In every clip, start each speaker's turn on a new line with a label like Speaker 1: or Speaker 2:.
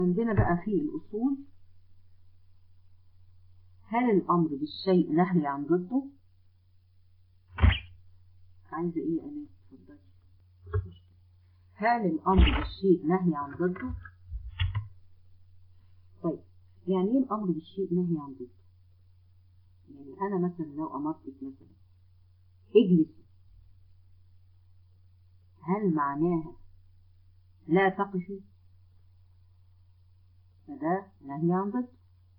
Speaker 1: عندنا بقى في الأصول هل الأمر بالشيء نهي عن ضده عايزة إيه أنا اتفضلي هل الأمر بالشيء نهي عن ضده طيب يعني إيه الأمر بالشيء نهي عن ضده يعني أنا مثلا لو أمرتك مثلا اجلسي هل معناها لا تقفي فده نهي عن ضده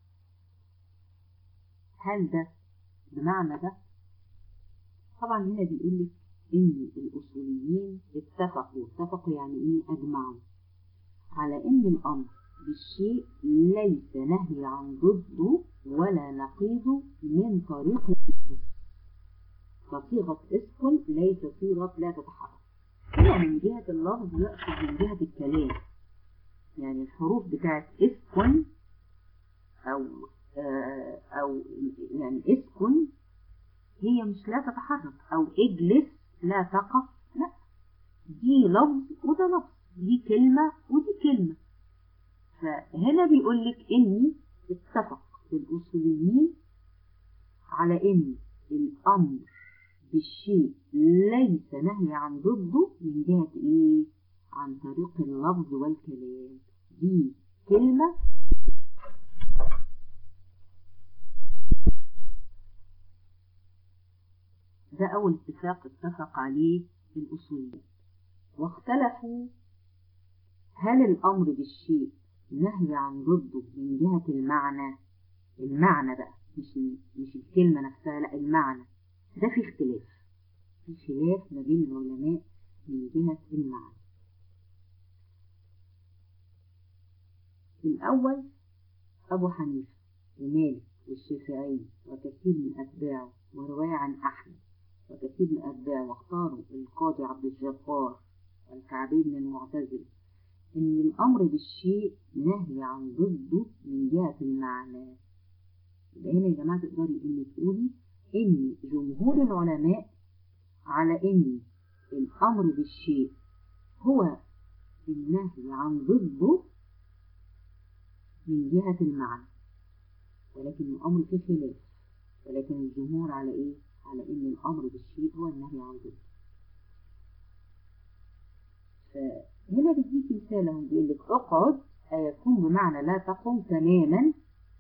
Speaker 1: هل ده بمعنى ده طبعا هنا بيقول لك ان الاصوليين اتفقوا اتفقوا يعني ايه اجمعوا على ان الامر بالشيء ليس نهي عن ضده ولا نقيضه من طريق فصيغة اسكن ليس صيغة لا تتحرك هنا من جهة اللفظ يقصد من جهة الكلام يعني الحروف بتاعت اسكن او او يعني اسكن هي مش لا تتحرك او اجلس لا تقف لا دي لفظ وده لفظ دي كلمة ودي كلمة فهنا بيقول لك اني اتفق الاصوليين على ان الامر بالشيء ليس نهي عن ضده من جهة ايه عن طريق اللفظ والكلام دي كلمة ده أول اتفاق اتفق عليه الأصوليين واختلفوا هل الأمر بالشيء نهي عن ضده من جهة المعنى المعنى بقى مش مش الكلمة نفسها لا المعنى ده في اختلاف في خلاف ما بين العلماء من جهة المعنى الأول أبو حنيفة ومالك والشافعي وكثير من أتباعه ورواية عن أحمد وكثير من أتباعه واختاروا القاضي عبد الجبار والكعبي من المعتزلة إن الأمر بالشيء نهي عن ضده من جهة المعنى يبقى هنا يا جماعة تقدري إن تقولي إن جمهور العلماء على إن الأمر بالشيء هو النهي عن ضده من جهة المعنى ولكن الأمر فيه خلاف ولكن الجمهور على إيه؟ على إن الأمر بالشيء هو النهي عن ضده فهنا بيديك مثال اهو بيقول لك اقعد هيكون بمعنى لا تقم تماما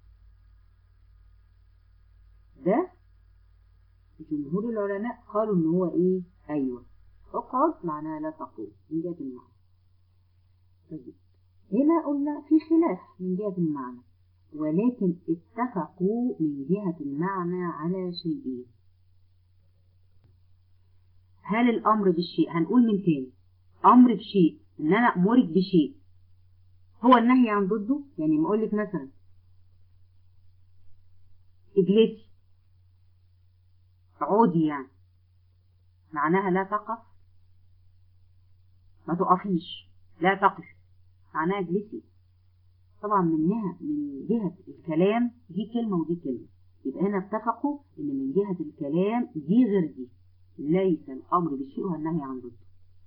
Speaker 1: ده جمهور العلماء قالوا ان هو ايه ايوه اقعد معناها لا تقوم من جهة المعنى طيب هنا قلنا في خلاف من جهة المعنى ولكن اتفقوا من جهة المعنى على شيئين هل الأمر بالشيء هنقول من تاني أمر بشيء إن أنا أمرك بشيء هو النهي عن ضده يعني ما أقولك مثلا اجلسي اقعدي يعني معناها لا تقف ما تقفيش لا تقف معناها اجلسي طبعا منها من جهة الكلام دي كلمة ودي كلمة يبقى هنا اتفقوا ان من جهة الكلام دي غير دي ليس الامر بالشيء والنهي عن ضده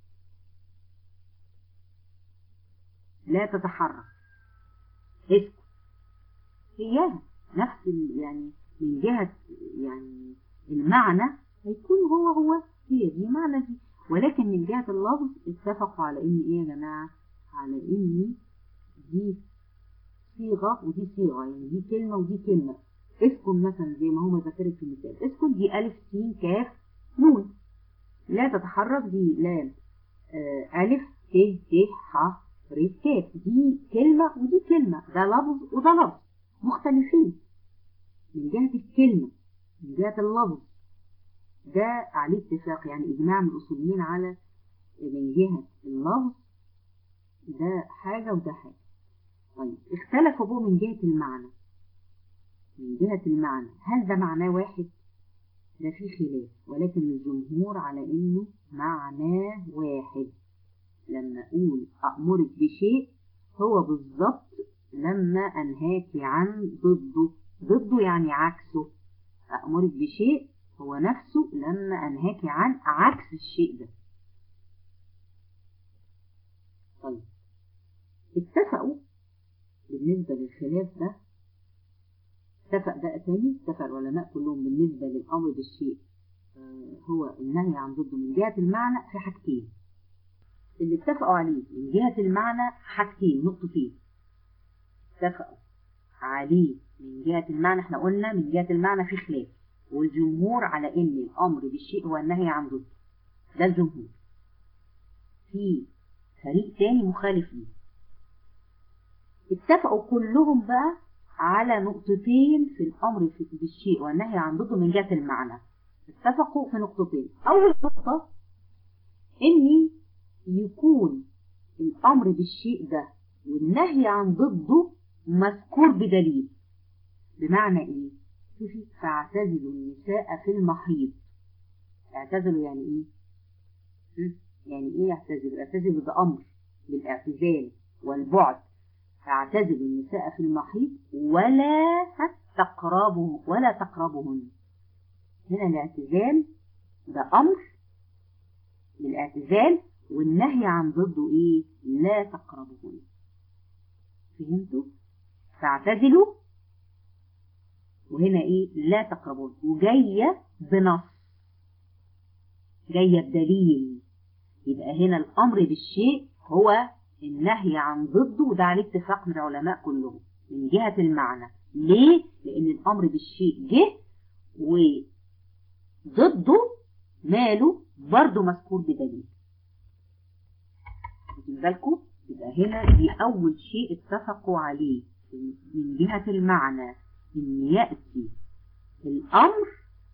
Speaker 1: لا تتحرك اسكت هياها نفس يعني من جهة يعني المعنى هيكون هو هو هي دي معنى دي ولكن من جهة اللفظ اتفقوا على ان ايه يا جماعة على ان دي صيغة ودي صيغة يعني دي كلمة ودي كلمة اسكن مثلا زي ما هو ذكرت في المثال اسكن دي ألف سين كاف نون لا تتحرك دي لام آه ألف ت ت ح ر كاف دي كلمة ودي كلمة ده لفظ وده لفظ مختلفين من جهة الكلمة من جهة اللفظ ده عليه اتفاق يعني إجماع من الأصوليين على من جهة اللفظ ده حاجة وده حاجة طيب اختلفوا بقى من جهة المعنى من جهة المعنى هل ده معناه واحد ده فيه خلاف ولكن الجمهور على انه معناه واحد لما اقول امرك بشيء هو بالظبط لما انهاك عن ضده ضده يعني عكسه امرك بشيء هو نفسه لما انهاك عن عكس الشيء ده طيب اتفقوا بالنسبة للخلاف ده اتفق بقى تاني اتفق العلماء كلهم بالنسبة للأمر بالشيء هو النهي عن ضده من جهة المعنى في حاجتين اللي اتفقوا عليه من جهة المعنى حاجتين نقطتين اتفقوا عليه من جهة المعنى احنا قلنا من جهة المعنى في خلاف والجمهور على ان الامر بالشيء هو النهي عن ضده ده الجمهور في فريق تاني مخالف ليه اتفقوا كلهم بقى على نقطتين في الامر بالشيء والنهي عن ضده من جهة المعنى اتفقوا في نقطتين اول نقطة ان يكون الامر بالشيء ده والنهي عن ضده مذكور بدليل بمعنى ايه شوفي فاعتزلوا النساء في المحيض اعتزلوا يعني ايه يعني ايه يعتزلوا يعتزلوا ده امر بالاعتزال والبعد فاعتزلوا النساء في المحيض ولا تقربوا ولا تقربهن هنا الاعتزال ده امر بالاعتزال والنهي عن ضده ايه لا تقربهن فهمتوا فاعتزلوا وهنا ايه لا تقربون وجاية بنص جاية بدليل يبقى هنا الامر بالشيء هو النهي عن ضده وده عليه اتفاق من العلماء كلهم من جهة المعنى ليه؟ لان الامر بالشيء جه وضده ماله برضه مذكور بدليل واخدين بالكم يبقى هنا دي أول شيء اتفقوا عليه من جهة المعنى إن يأتي الأمر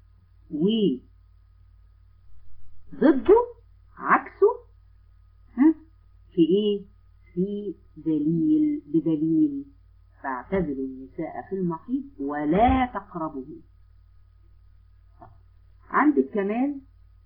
Speaker 1: وضده عكسه في إيه؟ في دليل بدليل فاعتزلوا النساء في المحيط ولا تقربه عندك كمان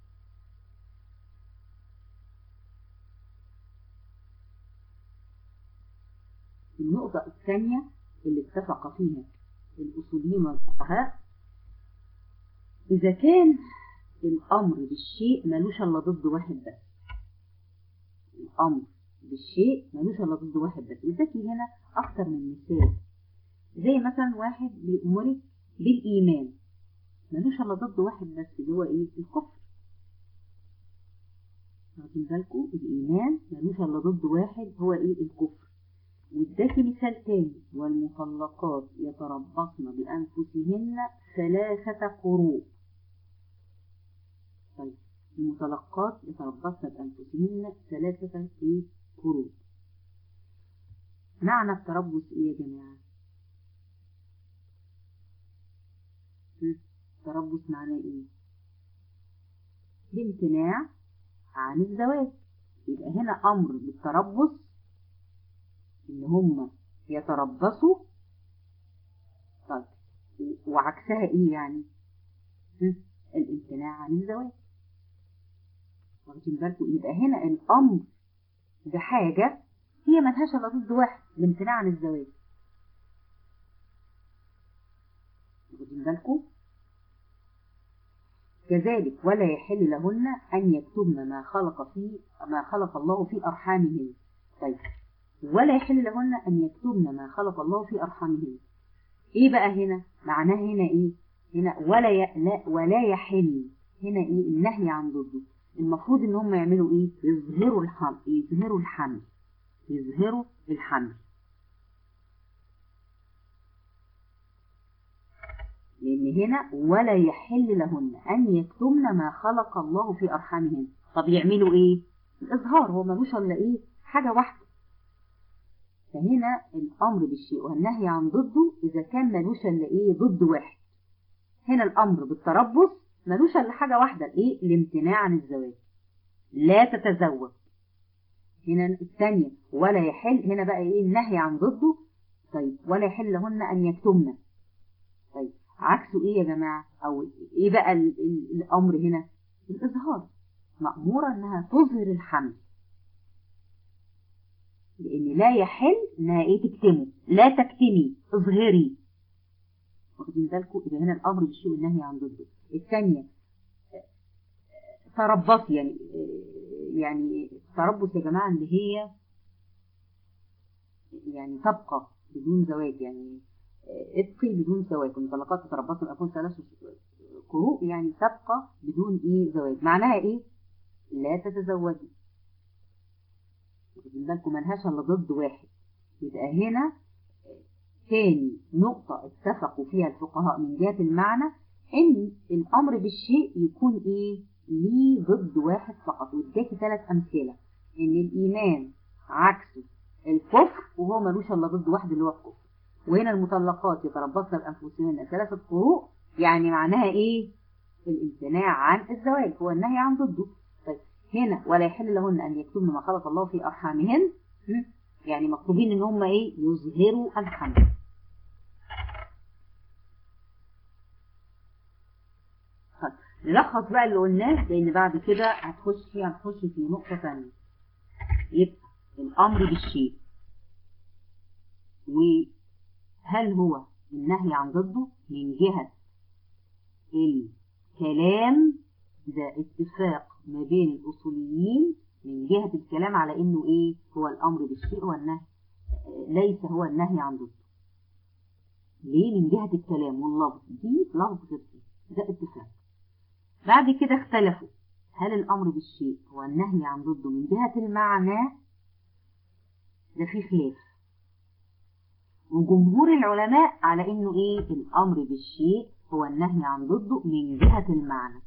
Speaker 1: النقطة الثانية اللي اتفق فيها الأصوليين والفقهاء إذا كان الأمر بالشيء ملوش إلا ضد واحد بس الأمر بالشيء ملوش إلا ضد واحد بس وذاكي هنا أكتر من مثال زي مثلا واحد بيأمرك بالإيمان ملوش إلا ضد واحد بس اللي هو إيه الكفر واخدين بالكم الإيمان ملوش إلا ضد واحد هو إيه الكفر واداكي مثال تاني والمطلقات يتربصن بأنفسهن ثلاثة قروء طيب المطلقات يتربصن بأنفسهن ثلاثة ايه قروء معنى التربص ايه يا جماعة التربص معناه ايه الامتناع عن الزواج يبقى هنا امر بالتربص ان هم يتربصوا طيب وعكسها ايه يعني الامتناع عن الزواج واخدين بالكم يبقى هنا الامر بحاجة هي ملهاش الا ضد واحد الامتناع عن الزواج واخدين بالكم كذلك ولا يحل لهن ان يكتبن ما خلق في ما خلق الله في ارحامهن طيب ولا يحل لهن أن يكتبن ما خلق الله في أرحامهن إيه بقى هنا معناه هنا إيه هنا ولا ي... لا ولا يحل هنا إيه النهي عن ضده المفروض إن هم يعملوا إيه يظهروا الحمل يظهروا الحمل يظهروا الحمل لأن هنا ولا يحل لهن أن يكتمن ما خلق الله في أرحامهن طب يعملوا إيه الإظهار هو ملوش إلا إيه حاجة واحدة فهنا الأمر بالشيء والنهي عن ضده إذا كان ملوش إلا إيه ضد واحد هنا الأمر بالتربص ملوش إلا حاجة واحدة الإيه الامتناع عن الزواج لا تتزوج هنا الثانية ولا يحل هنا بقى إيه النهي عن ضده طيب ولا يحل لهن أن يكتمن طيب عكسه إيه يا جماعة أو إيه بقى ال ال الأمر هنا الإظهار مأمورة إنها تظهر الحمل لأن لا يحل إنها إيه تكتمه لا تكتمي اظهري واخدين بالكم يبقى هنا الأمر بالشيء والنهي عن ضده الثانية تربص يعني يعني تربص يا جماعة اللي هي يعني تبقى بدون زواج يعني اتقي بدون زواج المطلقات تتربصن أكون ثلاث قروء يعني تبقى بدون ايه زواج معناها ايه لا تتزوجي واخدين بالكم ملهاش الا ضد واحد يبقى هنا تاني نقطة اتفقوا فيها الفقهاء من جهة المعنى ان الامر بالشيء يكون ايه ليه ضد واحد فقط واداكي ثلاث امثلة ان الايمان عكسه الكفر وهو ملوش الا ضد واحد اللي هو الكفر وهنا المطلقات يتربصن بانفسهن ثلاثة قروء يعني معناها ايه الامتناع عن الزواج هو النهي عن ضده طيب هنا ولا يحل لهن ان يكتبن ما خلق الله في ارحامهن يعني مطلوبين ان هم ايه يظهروا الحمل طيب نلخص بقى اللي قلناه لان بعد كده هتخش فيه هنخش في نقطة ثانية يبقى الامر بالشيء وهل هو النهي عن ضده من جهة الكلام ده اتفاق ما بين الأصوليين من جهة الكلام على إنه إيه هو الأمر بالشيء والنهي ليس هو النهي عن ضده ليه من جهة الكلام واللفظ دي لفظ غير ده اتفاق بعد كده اختلفوا هل الأمر بالشيء هو النهي عن ضده من جهة المعنى ده في خلاف وجمهور العلماء على إنه إيه الأمر بالشيء هو النهي عن ضده من جهة المعنى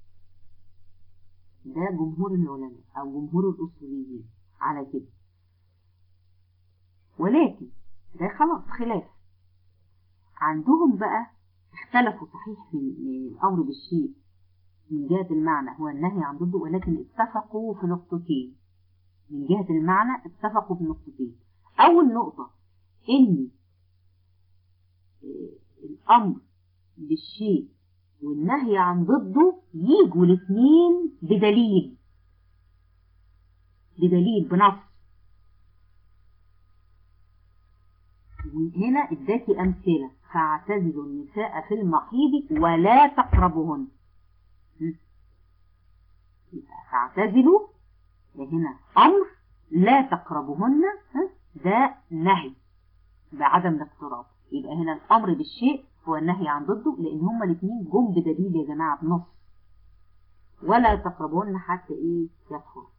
Speaker 1: ده جمهور العلماء أو جمهور الأصوليين على كده ولكن ده خلاص خلاف عندهم بقى اختلفوا صحيح في الأمر بالشيء من جهة المعنى هو النهي عن ضده ولكن اتفقوا في نقطتين من جهة المعنى اتفقوا في نقطتين أول نقطة إن الأمر بالشيء والنهي عن ضده يجوا الاثنين بدليل بدليل بنص وهنا اداكي امثله فاعتزلوا النساء في المحيض ولا تقربهن فاعتزلوا هنا امر لا تقربهن ده نهي بعدم الاقتراب يبقى هنا الامر بالشيء هو النهي عن ضده لان هما الاثنين جم بدليل يا جماعه بنص ولا تقربون حتى ايه يكفر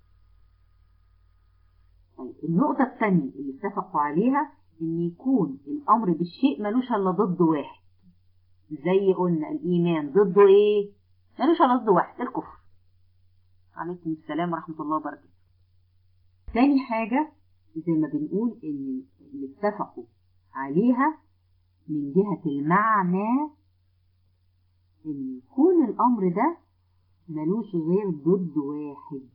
Speaker 1: طيب النقطه الثانيه اللي اتفقوا عليها ان يكون الامر بالشيء ملوش الا ضد واحد زي قلنا الايمان ضده ايه ملوش الا ضد واحد الكفر عليكم السلام ورحمه الله وبركاته تاني حاجه زي ما بنقول ان اللي اتفقوا عليها من جهة المعنى إن يكون الأمر ده ملوش غير ضد واحد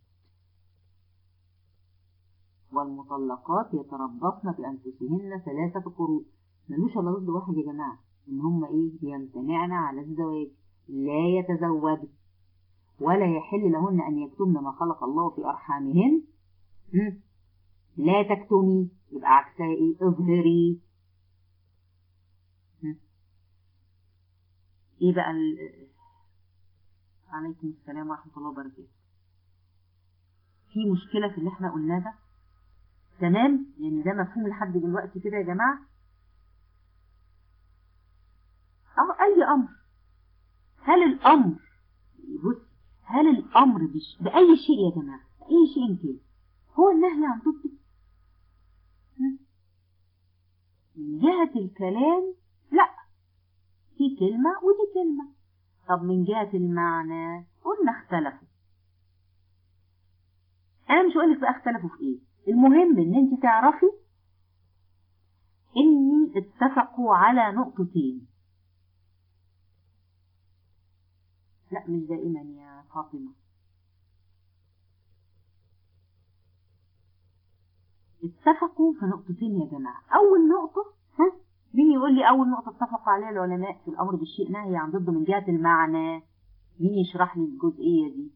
Speaker 1: والمطلقات يتربصن بأنفسهن ثلاثة قروء ملوش إلا ضد واحد يا جماعة إن هم إيه يمتنعن على الزواج لا يتزوجن ولا يحل لهن أن يكتمن ما خلق الله في أرحامهن لا تكتمي يبقى عكسها إيه اظهري ايه بقى ال... عليكم السلام ورحمة الله وبركاته في مشكلة في اللي احنا قلناه ده تمام يعني ده مفهوم لحد دلوقتي كده يا جماعة أو أي أمر هل الأمر بص هل الأمر بش... بأي شيء يا جماعة بأي شيء كده هو النهي عن ضده من جهة الكلام لا في كلمة ودي كلمة طب من جهة المعنى قلنا اختلفوا انا مش هقولك بقى اختلفوا في ايه المهم ان انت تعرفي اني اتفقوا على نقطتين لا مش دائما يا فاطمة اتفقوا في نقطتين يا جماعة اول نقطة ها مين يقول لي أول نقطة اتفق عليها العلماء في الأمر بالشيء نهي عن ضده من جهة المعنى مين يشرح لي الجزئية دي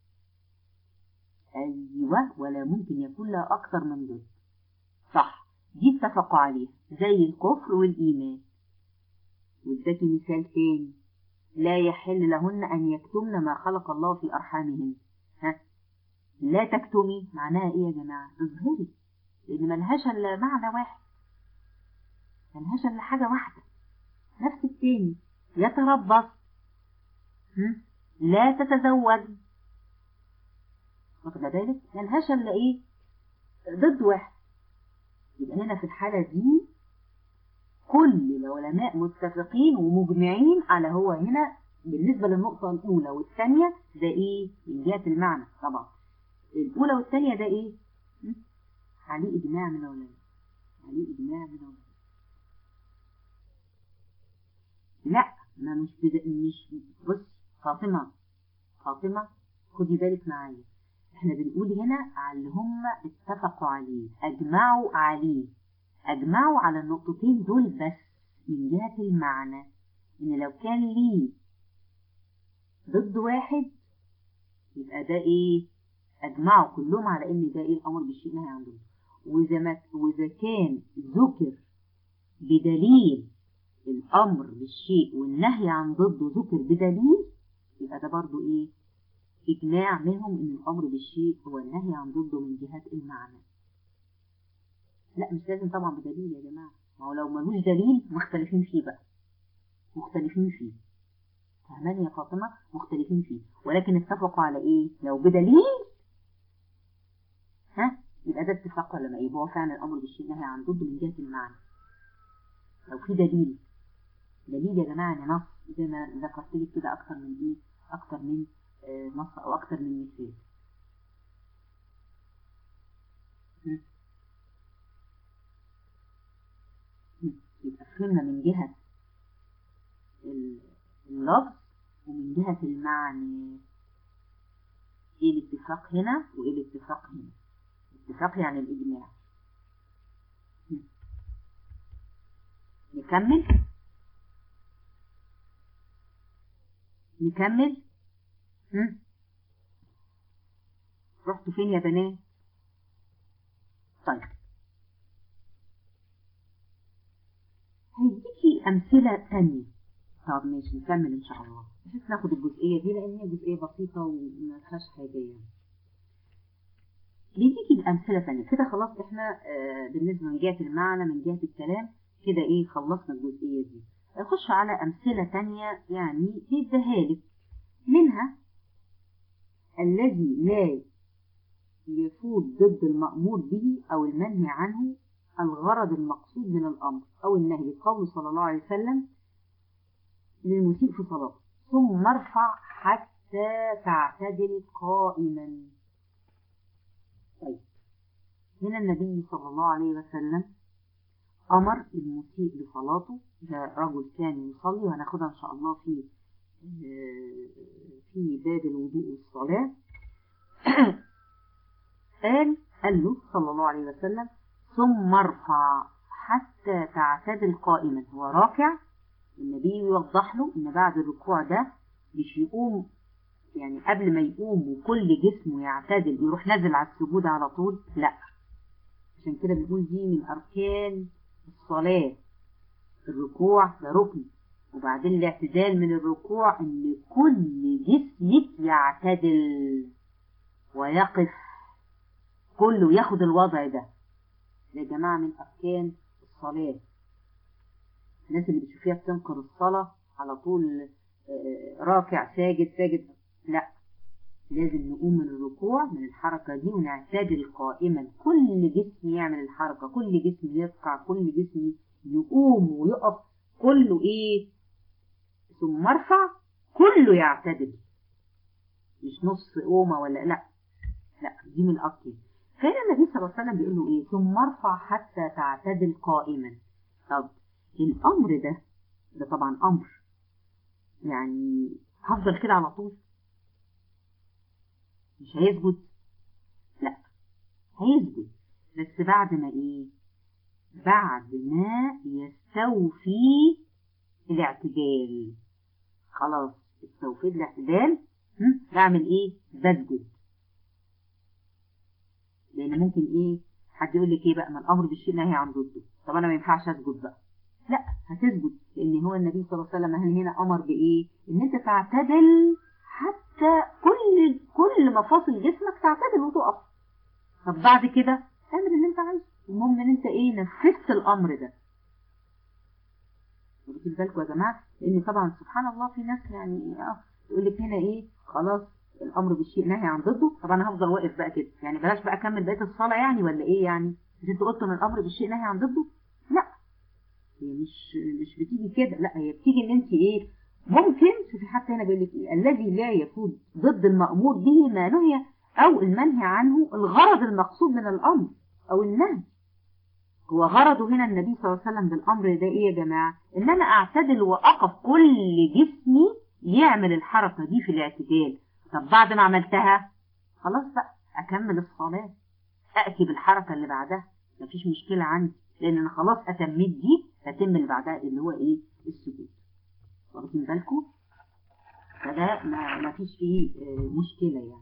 Speaker 1: أيوة ولا ممكن يكون لها أكثر من ضد صح دي اتفقوا عليها زي الكفر والإيمان واداكي مثال تاني لا يحل لهن أن يكتمن ما خلق الله في أرحامهن ها لا تكتمي معناها إيه يا جماعة اظهري لأن ملهاش إلا معنى واحد ملهاش الا حاجة واحدة نفس التاني يتربص هم؟ لا تتزوج واخد بالك ملهاش الا ايه ضد واحد يبقى هنا في الحالة دي كل العلماء متفقين ومجمعين على هو هنا بالنسبة للنقطة الأولى والثانية ده إيه؟ من جهة المعنى طبعا الأولى والثانية ده إيه؟ م? عليه إجماع من العلماء عليه إجماع من العلماء لا ما مش بد... مش بص فاطمة فاطمة خدي بالك معايا احنا بنقول هنا على اللي هم اتفقوا عليه اجمعوا عليه اجمعوا على النقطتين دول بس من جهة المعنى ان لو كان ليه ضد واحد يبقى ده ايه اجمعوا كلهم على ان ده ايه الامر بالشيء نهي عن ضده واذا ما واذا كان ذكر بدليل الامر بالشيء والنهي عن ضده ذكر بدليل يبقى ده برضو ايه اجماع منهم ان الامر بالشيء هو النهي عن ضده من جهات المعنى لا مش لازم طبعا بدليل يا جماعه ما هو لو ملوش دليل مختلفين فيه بقى مختلفين فيه فهماني يا فاطمة مختلفين فيه ولكن اتفقوا على ايه لو بدليل ها يبقى ده اتفاق ولا ما يبقى هو فعلا الامر بالشيء نهي عن ضده من جهة المعنى لو في دليل دليل يا جماعة يعني نص زي ما ذكرت لك كده اكتر من ايه اكتر من آه نص او اكتر من مثال يبقى فهمنا من جهة اللفظ ومن جهة المعنى ايه الاتفاق هنا وايه الاتفاق هنا الاتفاق يعني الاجماع نكمل نكمل هم؟ رحتوا فين يا بنات طيب هيديكي أمثلة تانية طب ماشي نكمل إن شاء الله بحيث ناخد الجزئية دي لأن هي جزئية بسيطة وما فيهاش حاجة يعني بيديكي بأمثلة تانية كده خلاص إحنا آه بالنسبة من جهة المعنى من جهة الكلام كده إيه خلصنا الجزئية دي نخش على أمثلة تانية يعني بيديها لك منها الذي لا يفوت ضد المأمور به أو المنهي عنه الغرض المقصود من الأمر أو النهي قول صلى الله عليه وسلم للمسيء في صلاته ثم ارفع حتى تعتدل قائما طيب هنا النبي صلى الله عليه وسلم أمر المسيء لصلاته ده رجل كان يصلي وهناخدها إن شاء الله في في باب الوضوء والصلاة قال قال له صلى الله عليه وسلم ثم ارفع حتى تعتدل قائما هو راكع النبي يوضح له ان بعد الركوع ده مش يقوم يعني قبل ما يقوم وكل جسمه يعتدل يروح نازل على السجود على طول لا عشان كده بنقول دي من اركان الصلاة الركوع ده ركن وبعدين الاعتدال من الركوع ان كل جسمك يعتدل ويقف كله ياخد الوضع ده يا جماعة من أركان الصلاة الناس اللي بتشوفيها بتنكر الصلاة على طول راكع ساجد ساجد لا لازم نقوم من الركوع من الحركة دي ونعتدل قائما كل جسم يعمل الحركة كل جسم يركع كل جسم يقوم ويقف كله ايه ثم ارفع كله يعتدل مش نص قومة ولا لا لا دي من الأركان فهنا النبي صلى الله عليه وسلم بيقول له ايه ثم ارفع حتى تعتدل قائما طب الامر ده ده طبعا امر يعني هفضل كده على طول مش هيسجد لا هيسجد بس بعد ما ايه بعد ما يستوفي الاعتدال خلاص استوفيت الاعتدال بعمل ايه بسجد لان ممكن ايه حد يقول لك ايه بقى ما الامر بالشيء نهي عن ضده طب انا ما ينفعش اسجد بقى لا هتسجد لان هو النبي صلى الله عليه وسلم هل هنا امر بايه ان انت تعتدل حتى كل كل مفاصل جسمك تعتدل وتقف طب بعد كده اعمل اللي انت عايزه المهم ان انت ايه نفذت الامر ده واخدين بالكم يا جماعه لان طبعا سبحان الله في ناس يعني اه تقول لك هنا ايه خلاص الامر بالشيء نهي عن ضده طب انا هفضل واقف بقى كده يعني بلاش بقى اكمل بقيه الصلاه يعني ولا ايه يعني مش انتوا قلتوا ان الامر بالشيء نهي عن ضده لا هي مش مش بتيجي كده لا هي بتيجي ان انت ايه ممكن شوفي حتى هنا بيقول لك ايه الذي لا يكون ضد المامور به ما نهي او المنهي عنه الغرض المقصود من الامر او النهي هو غرضه هنا النبي صلى الله عليه وسلم بالامر ده ايه يا جماعه ان انا اعتدل واقف كل جسمي يعمل الحركه دي في الاعتدال طب بعد ما عملتها خلاص بقى اكمل الصلاه اتي بالحركه اللي بعدها مفيش مشكله عندي لان انا خلاص اتميت دي فتم اللي بعدها اللي هو ايه السجود واخدين بالكم فده ما ما فيش فيه مشكله يعني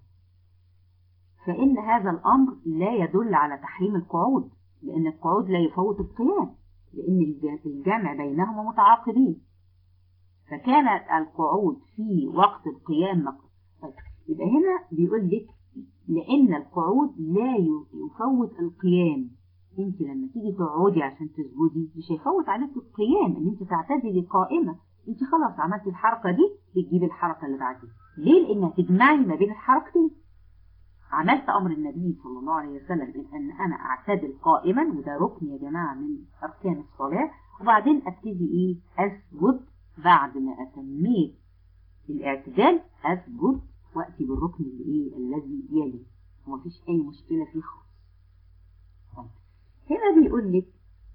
Speaker 1: فان هذا الامر لا يدل على تحريم القعود لان القعود لا يفوت القيام لان الجمع بينهما متعاقبين فكان القعود في وقت القيام طيب يبقى هنا بيقول لك لان القعود لا يفوت القيام انت لما تيجي تقعدي عشان تسجدي مش هيفوت عليك القيام ان انت تعتدلي قائمه انت خلاص عملتي الحركه دي بتجيبي الحركه اللي بعديها ليه لان هتجمعي ما بين الحركتين عملت امر النبي صلى الله عليه وسلم من ان انا اعتدل قائما وده ركن يا جماعه من اركان الصلاه وبعدين ابتدي ايه اسجد بعد ما اتميت الاعتدال اسجد واتي بالركن اللي ايه الذي يلي ومفيش اي مشكله فيه خالص طيب. هنا بيقول لك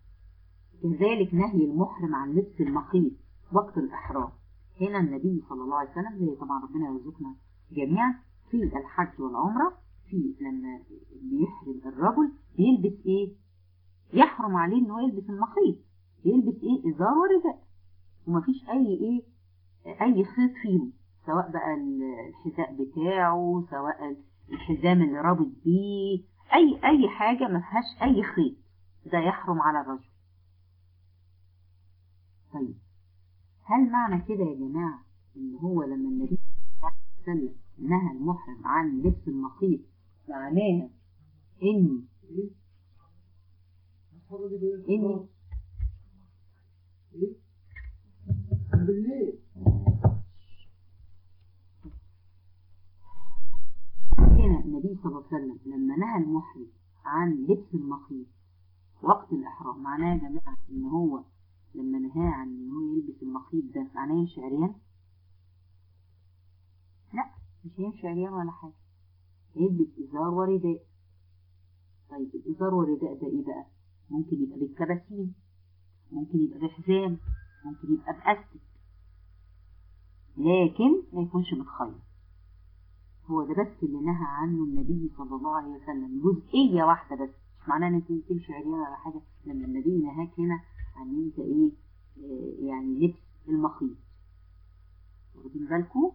Speaker 1: كذلك نهي المحرم عن لبس المخيط وقت الإحرام هنا النبي صلى الله عليه وسلم زي طبعا ربنا يرزقنا جميعا في الحج والعمرة في لما بيحرم الرجل بيلبس ايه يحرم عليه ان هو يلبس المخيط بيلبس ايه ازار ورداء ومفيش اي ايه اي خيط فيهم سواء بقى الحذاء بتاعه سواء الحزام اللي رابط بيه اي اي حاجة ما فيهاش اي خيط ده يحرم على الرجل طيب هل معنى كده يا جماعة ان هو لما النبي صلى الله عليه وسلم نهى المحرم عن لبس المخيط معناها ان ان
Speaker 2: بالليل
Speaker 1: هنا النبي صلى الله عليه وسلم لما نهى المحرم عن لبس المخيط وقت الإحرام معناه يا جماعة إن هو لما نهاه عن إن هو يلبس المخيط ده معناه يمشي عريان؟ لا مش هيمشي عريان ولا حاجة هيلبس إزار ورداء طيب الإزار والرداء ده إيه بقى؟ ممكن يبقى بالكباسين ممكن يبقى بحزام ممكن يبقى بأستك لكن ما يكونش متخيط هو ده بس اللي نهى عنه النبي صلى الله عليه وسلم جزئية واحدة بس مش معناه ان انت تمشي عريان ولا حاجة لما النبي نهاك هنا عن انت ايه آه يعني لبس المخيط واخدين بالكم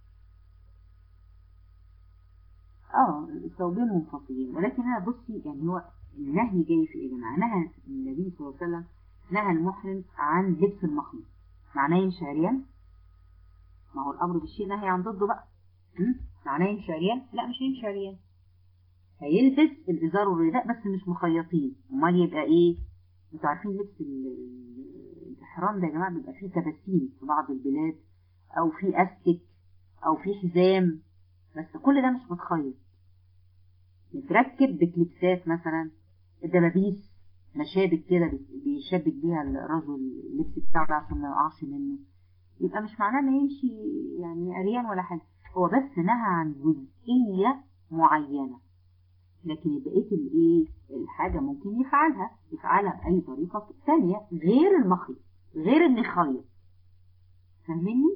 Speaker 1: اه الثوبين منفصلين ولكن انا بصي يعني هو النهي جاي في ايه يا جماعه نهى النبي صلى الله عليه وسلم نهى المحرم عن لبس المخيط معناه يمشي عريان ما هو الامر بالشيء نهي عن ضده بقى معناه يمشي عريان لا مش هيمشي عريان هيلبس الازار والرداء بس مش مخيطين امال يبقى ايه انتوا عارفين لبس الاحرام ده يا جماعه بيبقى فيه كباسين في بعض البلاد او في استك او في حزام بس كل ده مش متخيط متركب بكليبسات مثلا الدبابيس مشابك كده بيشبك بيها الرجل اللبس بتاعه ده عشان ما يقعش منه يبقى مش معناه انه يمشي يعني عريان ولا حاجه هو بس نهى عن جزئيه معينه لكن بقيه الايه الحاجه ممكن يفعلها يفعلها باي طريقه ثانيه غير المخيط غير ان يخيط فاهمني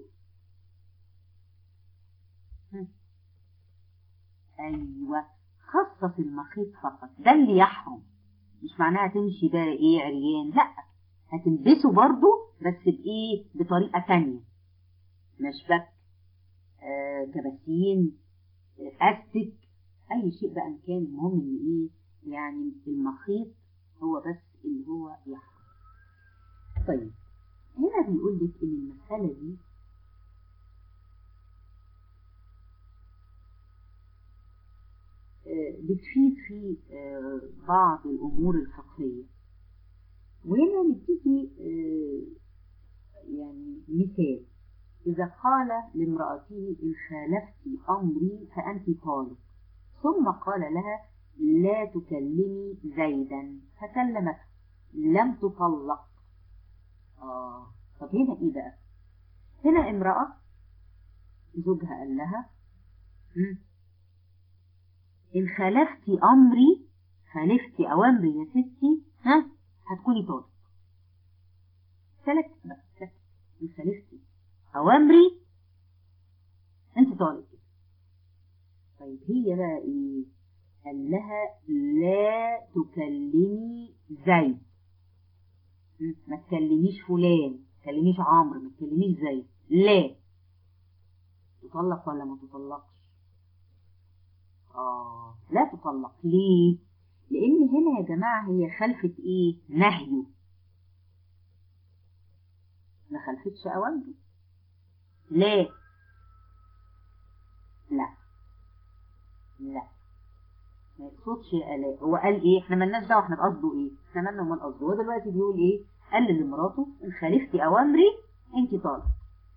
Speaker 1: ايوه خصص المخيط فقط ده اللي يحرم مش معناها تمشي بقى ايه عريان لا هتلبسه برضو بس بايه بطريقه تانية مشبك آه كباسين آه استك اي شيء بقى ان كان المهم ان ايه يعني المخيط هو بس اللي هو يحرم طيب هنا بيقول لك ان المساله دي بتفيد في بعض الأمور الفقهية وهنا نبتدي مثال إذا قال لامرأته إن خالفت أمري فأنت طالق ثم قال لها لا تكلمي زيدا فكلمته لم تطلق آه طب هنا إيه بقى هنا امرأة زوجها قال لها "مم، إن خالفتي أمري خالفتي أوامري يا ستي ها هتكوني طالق ثلاث بقى ثلاث إن خالفتي أوامري أنت طالق طيب هي بقى إيه قال لها لا تكلمي زيد مم، ما تكلميش فلان ما تكلميش عمرو ما تكلميش زيد لا تطلق ولا ما تطلقش آه لا تطلق ليه لأن هنا يا جماعة هي خلفت إيه نهيه ما خلفتش أوامره لا لا لا ما يقصدش لا هو قال ايه احنا مالناش دعوه احنا بقصده ايه احنا مالنا ومال قصده هو دلوقتي بيقول ايه قال لمراته ان خالفتي اوامري انت طالق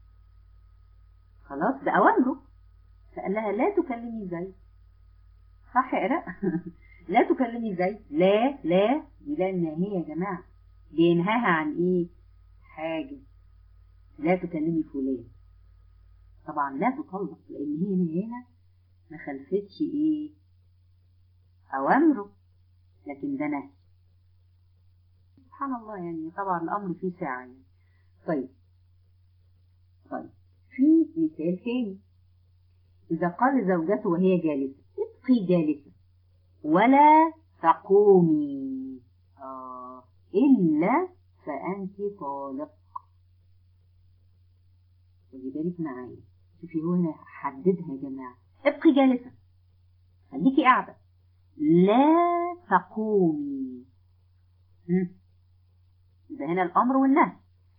Speaker 1: خلاص ده اوامره فقال لها لا تكلمي زي صح يا إراء لا تكلمي زي لا لا دي لا الناهية يا جماعة بينهاها عن ايه حاجة لا تكلمي فلان طبعا لا تطلق لان هي هنا هنا ما خلفتش ايه اوامره لكن ده نهي سبحان الله يعني طبعا الامر فيه ساعة يعني طيب طيب في مثال تاني إذا قال زوجته وهي جالسة ابقي جالسة ولا تقومي آه إلا فأنت طالق خدي بالك معايا شوفي هو هنا حددها يا جماعة ابقي جالسة خليكي قاعدة لا تقومي هم. ده هنا الأمر والنهي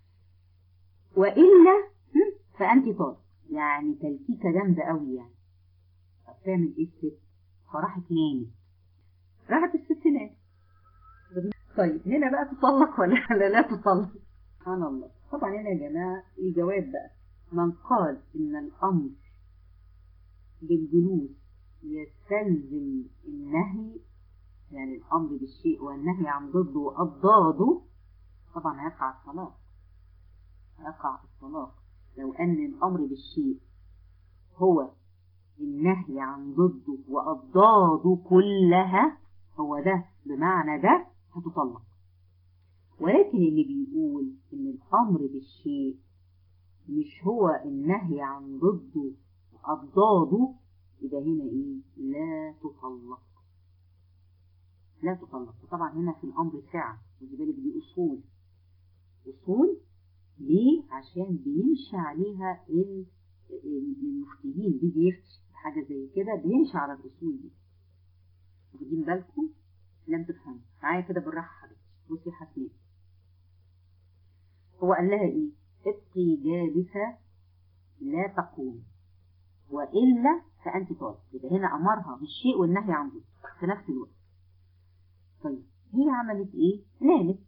Speaker 1: وإلا هم، فأنت طالق يعني تلكيكة جامدة قوي يعني طب تعمل إيه الست فراحت نامت راحت الست نامت طيب هنا بقى تطلق ولا لا, لا تطلق سبحان الله طبعا هنا يا جماعة الجواب بقى من قال إن الأمر بالجلوس يستلزم النهي يعني الأمر بالشيء والنهي عن ضده وأضداده طبعا هيقع الطلاق هيقع الطلاق لو أن الأمر بالشيء هو النهي عن ضده وأضداده كلها هو ده بمعنى ده هتطلق ولكن اللي بيقول إن الأمر بالشيء مش هو النهي عن ضده وأضداده يبقى هنا إيه لا تطلق لا تطلق وطبعا هنا في الأمر ساعة ودي بالك دي أصول أصول ليه؟ عشان بيمشي عليها ال- ال- المفتيين بيجي يفتي حاجة زي كده بيمشي على الأصول دي واخدين بالكم؟ لم تفهموا معايا كده بالراحة حبيبتي بصي حسنين هو قال لها إيه؟ ابقي جالسة لا تقومي وإلا فأنت طالق يبقى هنا أمرها بالشيء والنهي عن ضده في نفس الوقت طيب هي عملت إيه؟ نامت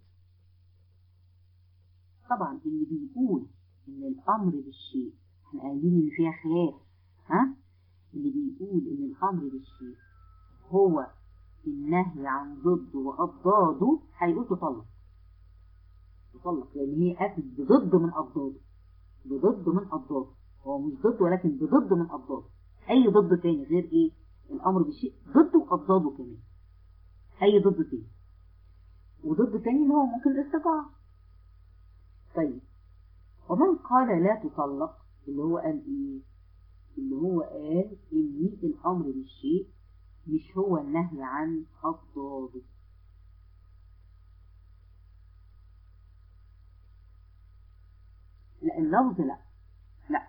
Speaker 1: طبعا اللي بيقول ان الامر بالشيء احنا قايلين ان فيها خلاف ها اللي بيقول ان الامر بالشيء هو النهي عن ضده واضداده هيقول تطلق تطلق لان هي اتت بضد من اضداده بضد من اضداده هو مش ضد ولكن بضد من اضداده اي ضد تاني غير ايه الامر بالشيء ضده واضداده كمان اي ضد تاني وضد تاني اللي هو ممكن الاستطاعه طيب ومن قال لا تطلق اللي هو قال ايه اللي هو قال ان الامر بالشيء مش هو النهي عن اضداده لا اللفظ لا لا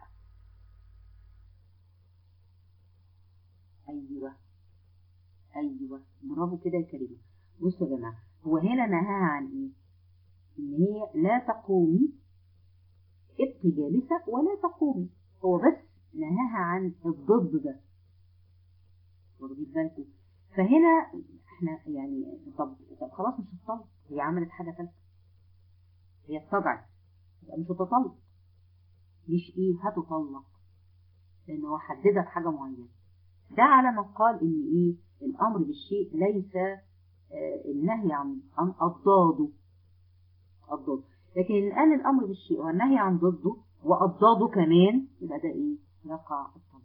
Speaker 1: ايوه ايوه برافو كده يا كريمه بصوا يا جماعه هو هنا نهاها عن ايه ان هي لا تقومي ابقي جالسة ولا تقومي هو بس نهاها عن الضد ده واخدين بالكم فهنا احنا يعني طب طب خلاص مش هتطلق هي عملت حاجة ثالثة هي اتطبعت يبقى مش هتطلق مش ايه هتطلق لان هو حددها بحاجه معينه ده على ما قال ان ايه الامر بالشيء ليس آه النهي عن عن اضداده اضداده لكن الان الامر بالشيء والنهي عن ضده واضداده كمان يبقى ده ايه يقع الطلاق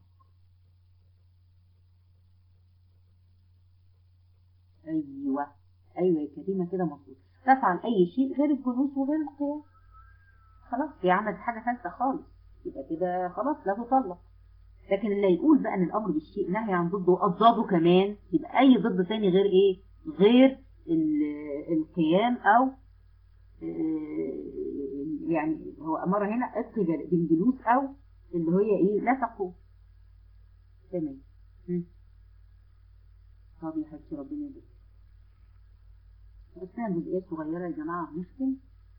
Speaker 1: ايوه ايوه يا كريمه كده مظبوط تفعل اي شيء غير الجلوس وغير القيام خلاص هي عملت حاجه ثالثه خالص يبقى كده خلاص لا تطلق لكن اللي يقول بقى ان الامر بالشيء نهي عن ضده واضداده كمان يبقى اي ضد تاني غير ايه غير القيام او يعني هو امر هنا اتقي بالجلوس او اللي هي ايه لا تقوم تمام طب يا حبيبتي ربنا يبارك اسمها جزئيات صغيرة يا جماعة مسلم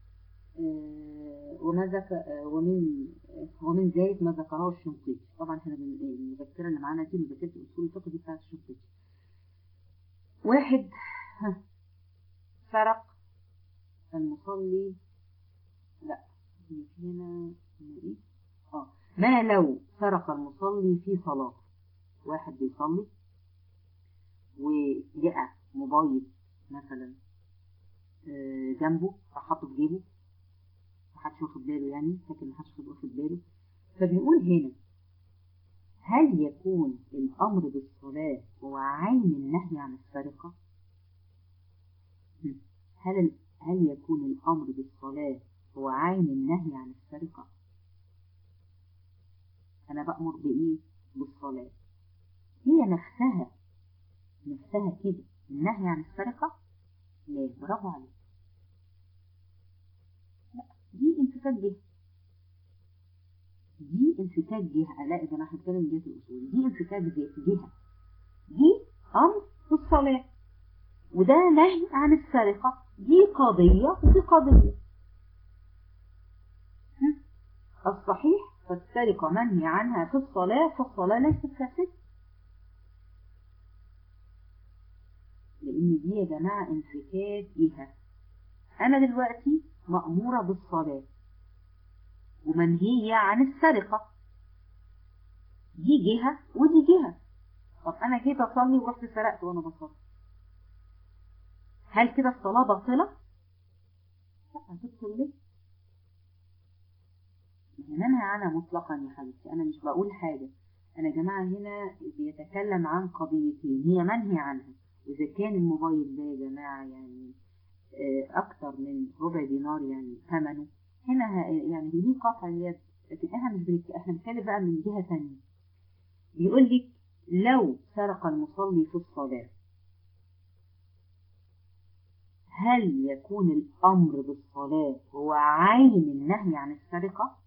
Speaker 1: آه وما ذك آه ومن آه ومن ذلك ما ذكره الشنقيطي طبعا احنا المذكرة اللي معانا دي مذكرة اصول الفقه دي بتاعت الشنقيطي واحد سرق المصلي لا هنا ايه اه ما لو سرق المصلي في صلاة واحد بيصلي ولقى موبايل مثلا جنبه فحطه في جيبه محدش واخد باله يعني لكن محدش واخد باله فبيقول هنا هل يكون الأمر بالصلاة هو عين النهي عن السرقة؟ هل هل يكون الأمر بالصلاة هو عين النهي عن السرقة؟ أنا بأمر بإيه؟ بالصلاة هي نفسها نفسها كده النهي عن السرقة؟ لا برافو عليك لا دي انفكاك جهة دي انفكاك جهة لا إذا أنا هتكلم جهة الأصول دي انفكاك جهة دي أمر في الصلاة وده نهي عن السرقة دي قضية ودي قضية الصحيح فالسرقة منهي عنها في الصلاة فالصلاة ليست فاسدة لأن دي يا جماعة انفكاك جهة أنا دلوقتي مأمورة بالصلاة ومنهية عن السرقة دي جهة ودي جهة طب أنا جيت أصلي ورحت سرقت وأنا بصلي هل كده الصلاة باطلة؟ لا هتبطل ليه؟ منهى عنها مطلقا يا حبيبتي أنا مش بقول حاجة أنا يا جماعة هنا بيتكلم عن قضيتين هي منهي عنها وإذا كان الموبايل ده يا جماعة يعني أكتر من ربع دينار يعني ثمنه هنا يعني ليه قطع اليد لكن احنا مش بنك... احنا بنتكلم بقى من جهة ثانية بيقول لك لو سرق المصلي في الصلاة هل يكون الأمر بالصلاة هو عين النهي عن السرقة؟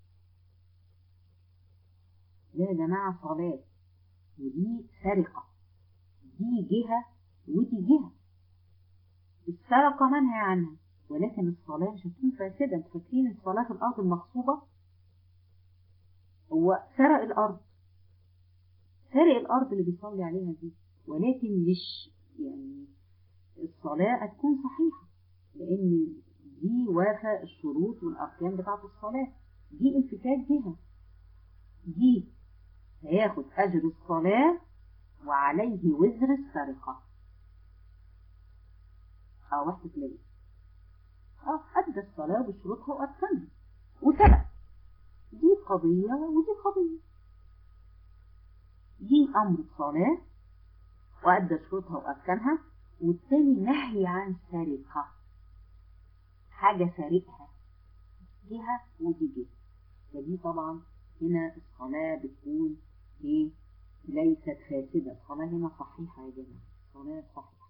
Speaker 1: لا يا جماعة صلاة ودي سرقة دي جهة ودي جهة السرقة منهي عنها ولكن الصلاة مش هتكون فاسدة انتوا فاكرين الصلاة في الأرض المغصوبة هو سرق الأرض سرق الأرض اللي بيصلي عليها دي ولكن مش يعني الصلاة هتكون صحيحة لأن دي وافى الشروط والأركان بتاعة الصلاة دي انفكاك جهة دي هياخد أجر الصلاة وعليه وزر السرقة اه واحد تلاقيه اه أدى الصلاة بشروطها وأركانها وسبق دي قضية ودي قضية دي أمر الصلاة وأدى شروطها وأركانها والتاني نهي عن سرقة حاجة سارقها جهة ودي جهة فدي طبعا هنا الصلاة بتكون ايه ليست فاسدة الصلاة هنا صحيحة يا جماعة الصلاة صحيحة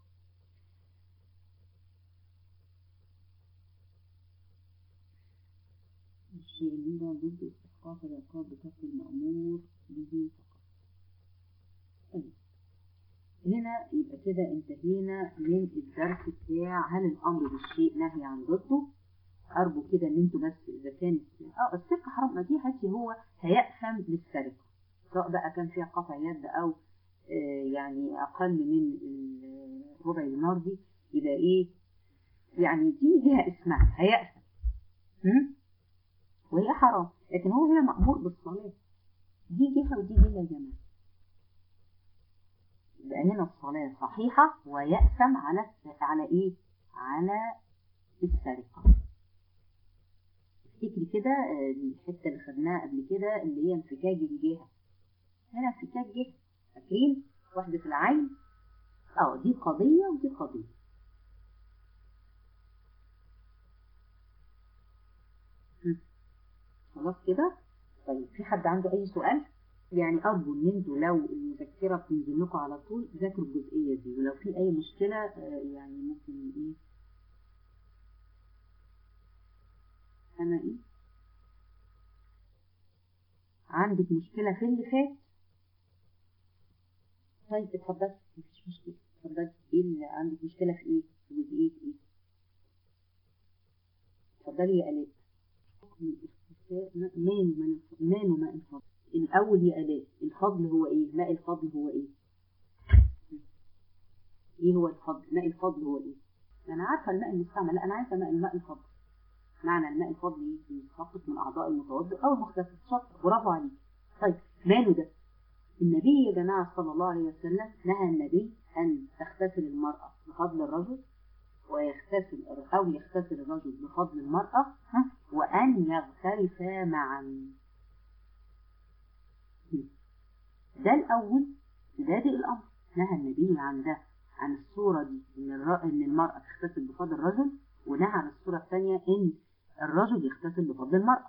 Speaker 1: الشيء اللي ده ضد استحقاق العقاب بترك المأمور به فقط طيب هنا يبقى كده انتهينا من الدرس بتاع هل الأمر بالشيء نهي عن ضده أرجو كده إن انتوا بس إذا كان اه السرقة حرام ما دي حاجة هو هيأثم للسرقة سواء بقى كان فيها قطع يد أو آه يعني أقل من ربع دينار دي يبقى إيه يعني دي ليها اسمها هيأثم وهي حرام لكن هو هنا مأمور بالصلاة دي جهة ودي جهة يا جماعة يبقى هنا الصلاة صحيحة ويأثم على على إيه؟ على السرقة افتكري كده الحتة اللي خدناها قبل كده اللي هي انفكاك الجهة هنا انفكاك جهة فاكرين؟ وحدة العين اه دي قضية ودي قضية خلاص كده طيب في حد عنده اي سؤال يعني ارجو ان انتوا لو المذكره بتنزل لكم على طول ذاكروا الجزئيه دي ولو في اي مشكله يعني ممكن ايه انا ايه عندك مشكله في اللي فات طيب اتفضلي مفيش مشكله اتفضلي ايه اللي عندك مشكله في ايه في جزئيه ايه اتفضلي يا الاء ماله من ماله ماء الفضل الأول يا آلاء الفضل هو إيه ماء الفضل هو إيه إيه هو الفضل ماء الفضل هو إيه أنا عارفة الماء المستعمل لا أنا عارفة ماء الماء الفضل معنى الماء الفضل إيه يتخصص من أعضاء المتوضئ أو المختلف شطر برافو عليك طيب ماله ده النبي يا جماعة صلى الله عليه وسلم نهى النبي أن تغتسل المرأة بفضل الرجل ويغتسل أو يغتسل الرجل بفضل المرأة وأن يغترفا معا ده الأول بادئ الأمر نهى النبي عن ده عن الصورة دي إن, الر... إن المرأة تغتسل بفضل الرجل ونهى عن الصورة الثانية إن الرجل يغتسل بفضل المرأة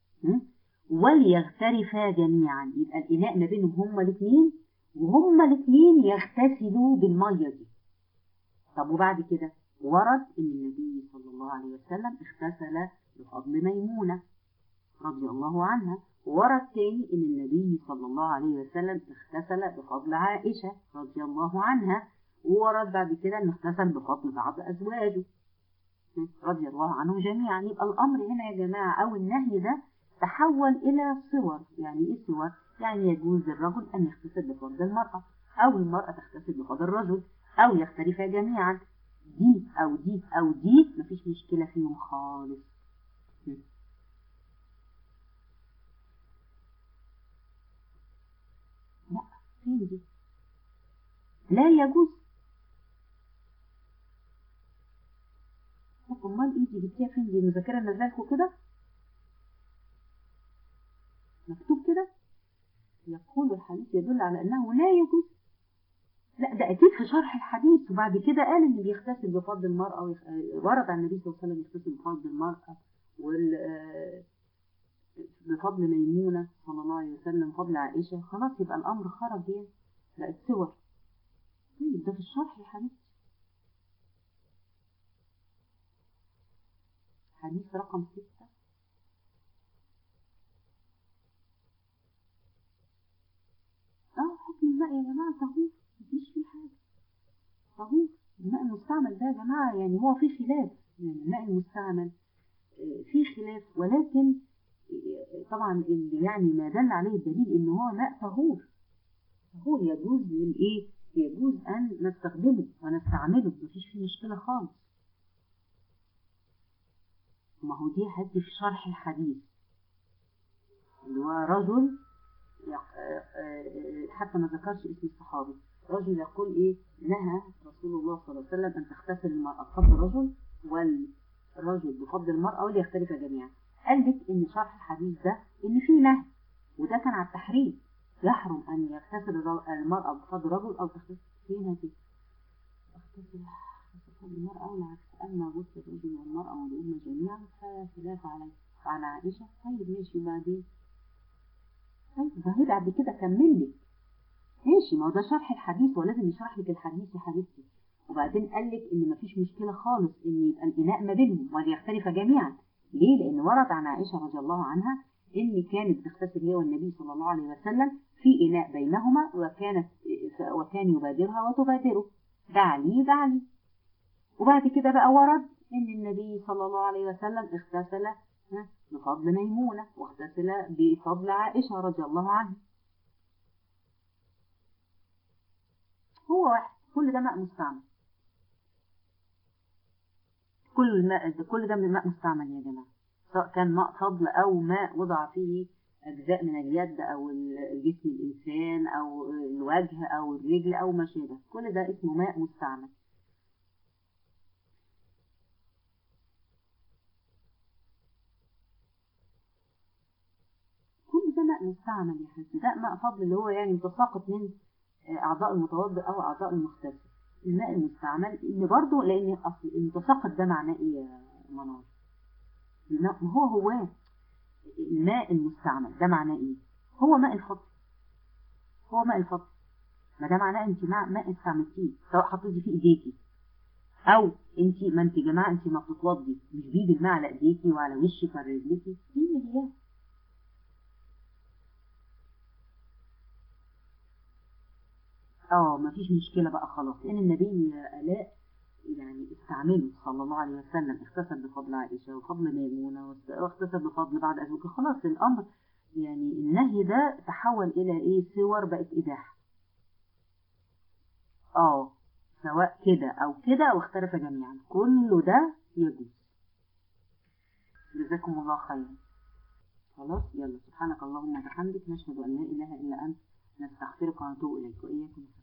Speaker 1: وليغترفا جميعا يبقى الإناء ما بينهم هما الاثنين وهما الاثنين يغتسلوا بالمية دي طب وبعد كده ورد ان النبي صلى الله عليه وسلم اغتسل بفضل ميمونة رضي الله عنها ورد تاني ان النبي صلى الله عليه وسلم اغتسل بفضل عائشة رضي الله عنها وورد بعد كده انه اغتسل بفضل بعض ازواجه رضي الله عنهم جميعا يبقى الامر هنا يا جماعة او النهي ده تحول الى صور يعني ايه صور يعني يجوز للرجل ان يغتسل بفضل المرأة او المرأة تغتسل بفضل الرجل او يختلفا جميعا دي او دي او دي مفيش مشكلة فيهم خالص لا فين دي لا يجوز طب امال ايه دي جبتيها فين دي المذاكره نازله لكم كده مكتوب كده يقول الحديث يدل على انه لا يجوز لا ده اكيد في شرح الحديث وبعد كده قال ان بيغتسل بفضل المراه ويخ... ورد عن النبي صلى الله عليه وسلم يغتسل بفضل المراه وال بفضل ميمونه صلى الله عليه وسلم فضل عائشه خلاص يبقى الامر خرج يعني بقت صور طيب ده في الشرح يا حبيبتي حديث رقم ستة اه حكم الماء يا جماعة طهور مفيش فيه حاجة طهور الماء المستعمل ده يا جماعة يعني هو فيه خلاف يعني الماء المستعمل فيه خلاف ولكن طبعا اللي يعني ما دل عليه الدليل ان هو ماء طهور طهور يجوز للايه يجوز ان نستخدمه ونستعمله مفيش فيه مشكلة خالص ما هو دي هدي في شرح الحديث اللي هو رجل حتى ما ذكرش اسم الصحابي رجل يقول ايه نهى رسول الله صلى الله عليه وسلم ان تغتسل المرأة بفضل الرجل والرجل بفضل المرأة وليختلف جميعا قال لك ان شرح الحديث ده ان في نهي وده كان على التحريم يحرم ان يغتسل المرأة بفضل رجل او تغتسل فينا دي تغتسل المرأة والعكس أما غسل الرجل والمرأة والأمة جميعا فخلاف عليه وعن عائشة طيب ماشي وبعدين طيب ده بعد كده كمل لك ماشي ما هو ده شرح الحديث ولازم يشرح لك الحديث يا حبيبتي وبعدين قال لك ان مفيش مشكلة خالص ان يبقى الإناء ما بينهم وليختلف جميعا ليه؟ لأن ورد عن عائشة رضي الله عنها إن كانت تغتسل هي والنبي صلى الله عليه وسلم في إناء بينهما وكانت وكان يبادرها وتبادره دع لي دع لي وبعد كده بقى ورد ان النبي صلى الله عليه وسلم اغتسل بفضل ميمونة واغتسل بفضل عائشة رضي الله عنها هو واحد كل ده ماء مستعمل كل الماء ده كل ده من ماء مستعمل يا جماعة سواء كان ماء فضل أو ماء وضع فيه أجزاء من اليد أو جسم الإنسان أو الوجه أو الرجل أو ما شابه كل ده اسمه ماء مستعمل كل ده ماء مستعمل يا حسن ده ماء فضل اللي هو يعني متساقط من أعضاء المتوضئ أو أعضاء المغتسل الماء المستعمل اللي برضه لأن أصل المتساقط ده معناه إيه يا منار؟ الماء هو هو الماء المستعمل ده معناه إيه؟ هو ماء الفضل هو ماء الفضل ما ده معناه أنت ماء ماء استعملتيه سواء حطيتي فيه إيديكي أو أنت ما أنت يا جماعة أنت ما بتتوضي مش بيد الماء على إيديكي وعلى وشك وعلى رجليكي دي اللي اه مفيش مشكلة بقى خلاص لأن النبي يا آلاء يعني استعمله صلى الله عليه وسلم اغتسل بفضل عائشة وفضل ميمونة واغتسل بفضل بعض أزواجه خلاص الأمر يعني النهي ده تحول إلى إيه صور بقت إباحة اه سواء كده أو كده واختلف جميعا كل ده يجوز جزاكم الله خيرا خلاص يلا سبحانك اللهم وبحمدك نشهد أن لا إله إلا أنت نستغفرك ونتوب إليك وإياكم